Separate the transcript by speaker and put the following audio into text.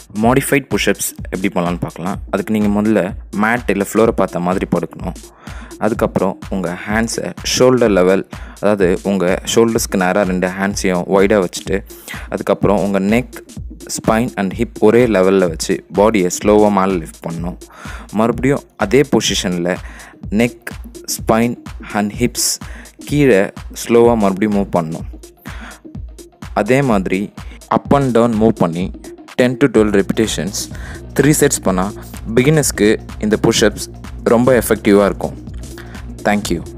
Speaker 1: modified push-ups எப்படி பண்ணலான்னு பார்க்கலாம் அதுக்கு நீங்கள் முதல்ல மேட் இல்லை ஃப்ளோரை பார்த்த மாதிரி படுக்கணும் அதுக்கப்புறம் உங்கள் ஹேண்ட்ஸை ஷோல்டர் லெவல் அதாவது உங்கள் ஷோல்டர்ஸ்க்கு நேராக ரெண்டு ஹேண்ட்ஸையும் ஒய்டாக வச்சுட்டு அதுக்கப்புறம் உங்கள் நெக் ஸ்பைன் அண்ட் ஹிப் ஒரே லெவலில் வச்சு பாடியை ஸ்லோவாக மேலே லிஃப்ட் பண்ணணும் மறுபடியும் அதே பொசிஷனில் நெக் ஸ்பைன் அண்ட் ஹிப்ஸ் கீழே ஸ்லோவாக மறுபடியும் மூவ் பண்ணணும் அதே மாதிரி அப் அண்ட் டவுன் மூவ் பண்ணி ten to twelve repetitions three sets பண்ணால் பிகினர்ஸ்க்கு இந்த புஷ்அப்ஸ் ரொம்ப எஃபெக்டிவாக இருக்கும் தேங்க்யூ